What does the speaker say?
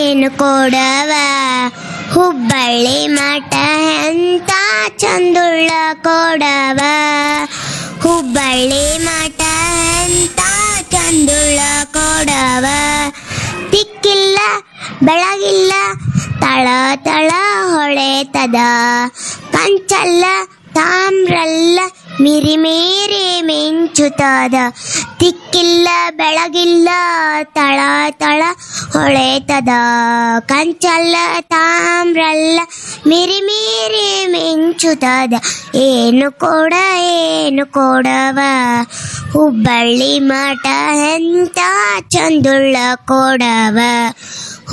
ಏನು ಕೊಡವ ಹುಬ್ಬಳ್ಳಿ ಮಠ ಎಂತ ಚಂದುಳ್ಳ ಕೊಡವ ಹುಬ್ಬಳ್ಳಿ ಮಠ ಎಂತ ಚಂದುಳ್ಳ ಕೊಡವ ತಿಕ್ಕಿಲ್ಲ ಬೆಳಗಿಲ್ಲ ತಳ ತಳ ಹೊಳೆತದ ಕಂಚಲ್ಲ ತಾಮ್ರಲ್ಲ ಮಿರಿ ಮೀರಿ ಮಿಂಚುತ್ತದ ತಿಕ್ಕಿಲ್ಲ ಬೆಳಗಿಲ್ಲ ತಳ ತಳ ಹೊಳೆತದ ಕಂಚಲ್ಲ ತಾಮ್ರಲ್ಲ ಮಿರಿ ಮೀರಿ ಮಿಂಚುತ್ತದ ಏನು ಕೊಡ ಏನು ಕೊಡವ ಹುಬ್ಬಳ್ಳಿ ಮಠ ಎಂತ ಚಂದುಳ್ಳ ಕೊಡವ